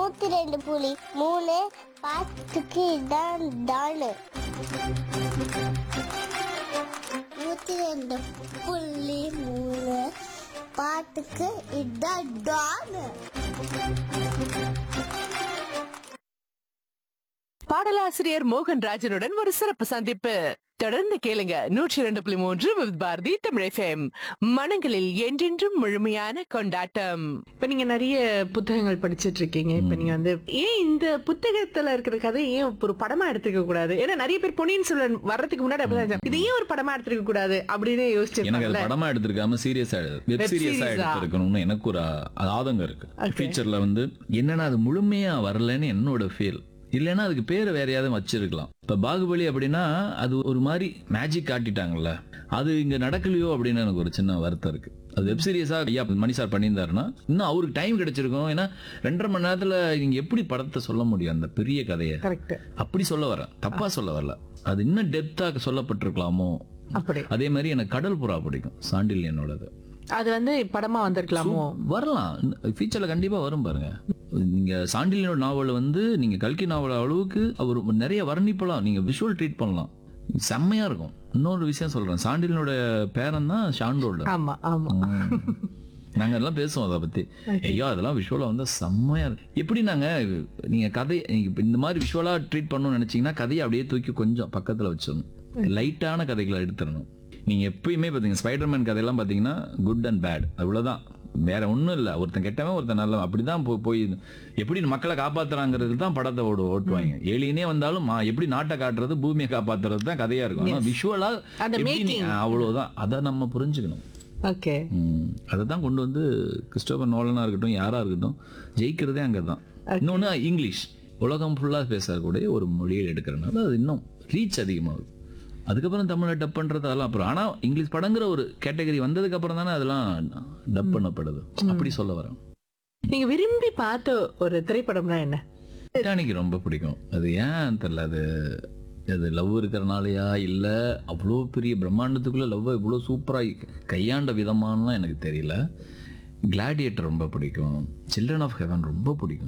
நூத்தி ரெண்டு புலி மூணு பாத்துக்கு இதான் தானு நூத்தி ரெண்டு புள்ளி மூணு பாட்டுக்கு இதான் டானு பாடலாசிரியர் மோகன் ராஜனுடன் ஒரு சிறப்பு சந்திப்பு தொடர்ந்து கேளுங்க நூற்றி இரண்டு புள்ளி மூன்று வித் பாரதி தமிழ் FM. மனங்களில் என்றென்றும் முழுமையான கொண்டாட்டம் இப்ப நீங்க நிறைய புத்தகங்கள் படிச்சிட்டு இருக்கீங்க இப்ப நீங்க வந்து ஏன் இந்த புத்தகத்துல இருக்கிற கதை ஏன் ஒரு படமா எடுத்துக்க கூடாது ஏன்னா நிறைய பேர் பொன்னியின் செல்வன் வர்றதுக்கு முன்னாடி அப்படிதான் இருந்தாங்க. இது ஏன் ஒரு படமா எடுத்துக்க கூடாது அப்படின்னு எனக்கு அது யோசிச்சிருக்காங்கல்ல படமா எடுத்திருக்காம சீரியஸா வெப் Web சீரியஸா series ஆ? எடுத்திருக்கணும்னு எனக்கு ஒரு ஆ- ஆதங்கம் இருக்கு Okay. ஃபியூச்சர்ல வந்து என்னன்னா அது முழுமையா வரலன்னு என்னோட ஃபீல் இல்லைன்னா அதுக்கு பேரை வேற யாரும் வச்சிருக்கலாம் இப்ப பாகுபலி அப்படின்னா அது ஒரு மாதிரி மேஜிக் காட்டிட்டாங்கல்ல அது இங்க நடக்கலையோ அப்படின்னு எனக்கு ஒரு சின்ன வருத்தம் இருக்கு அது வெப் சீரியஸா ஐயா மணி சார் பண்ணியிருந்தாருன்னா இன்னும் அவருக்கு டைம் கிடைச்சிருக்கும் ஏன்னா ரெண்டரை மணி நேரத்துல நீங்க எப்படி படத்தை சொல்ல முடியும் அந்த பெரிய கதையை கரெக்ட் அப்படி சொல்ல வரேன் தப்பா சொல்ல வரல அது இன்னும் டெப்தா சொல்லப்பட்டிருக்கலாமோ அப்படி அதே மாதிரி எனக்கு கடல் புறா பிடிக்கும் சாண்டில்யனோடது அது வந்து படமா வந்திருக்கலாமோ வரலாம் ஃபியூச்சர்ல கண்டிப்பா வரும் பாருங்க நீங்க சாண்டிலியனோட நாவல் வந்து நீங்க கல்கி நாவல் அளவுக்கு அவர் நிறைய வர்ணிப்பலாம் நீங்க விஷுவல் ட்ரீட் பண்ணலாம் செம்மையா இருக்கும் இன்னொரு விஷயம் சொல்றேன் சாண்டிலியனோட பேரன் தான் ஷாண்டோல்டர் ஆமா ஆமா நாங்க எல்லாம் பேசுவோம் அதை பத்தி ஐயோ அதெல்லாம் விஷுவலா வந்து செம்மையா இருக்கு எப்படி நாங்க நீங்க கதை நீங்க இப்ப இந்த மாதிரி விஷுவலா ட்ரீட் பண்ணணும்னு நினைச்சீங்கன்னா கதையை அப்படியே தூக்கி கொஞ்சம் பக்கத்துல வச்சிடணும் லைட்டான கதைகளை எடுத்துடணும் நீங்க எப்பயுமே பாத்தீங்க ஸ்பைடர்மேன் கதையெல்லாம் பாத்தீங்கன்னா குட் அண்ட் பேட் அவ்வளவுதான் வேற ஒண்ணும் இல்ல ஒருத்தன் கெட்டவன் ஒருத்தன் நல்லவன் அப்படிதான் போ- போய் எப்படி மக்களை காப்பாத்துறாங்கிறது தான் படத்தை ஓடு ஓட்டுவாங்க ஏலியனே வந்தாலும் மா- எப்படி நாட்டை காட்டுறது பூமியை காப்பாத்துறது தான் கதையா இருக்கும் ஆனா விஷுவலா அந்த making. அவ்வளவுதான் அதை நம்ம புரிஞ்சுக்கணும் ஓகே அதை தான் கொண்டு வந்து கிறிஸ்டோபர் நோலனா இருக்கட்டும் யாரா இருக்கட்டும் ஜெயிக்கிறதே அங்கே தான் இன்னொன்று இங்கிலீஷ் உலகம் ஃபுல்லாக பேசக்கூடிய ஒரு மொழியில் எடுக்கிறனால அது இன்னும் ரீச் அதிகமாகுது அதுக்கப்புறம் தமிழை டப் பண்ணுறது அதெல்லாம் அப்புறம் ஆனால் இங்கிலீஷ் படங்கிற ஒரு கேட்டகரி வந்ததுக்கு அப்புறம் தானே அதெல்லாம் டப் பண்ணப்படுது அப்படி சொல்ல வரேன் நீங்க விரும்பி பார்த்த ஒரு திரைப்படம்னா என்ன டைட்டானிக் ரொம்ப பிடிக்கும் அது ஏன் தெரியல அது அது லவ் இருக்கிறனாலயா இல்லை அவ்வளோ பெரிய பிரம்மாண்டத்துக்குள்ள லவ் இவ்வளோ சூப்பராக கையாண்ட விதமானலாம் எனக்கு தெரியல கிளாடியேட்டர் ரொம்ப பிடிக்கும் சில்ட்ரன் ஆஃப் ஹெவன் ரொம்ப பிடிக்கும்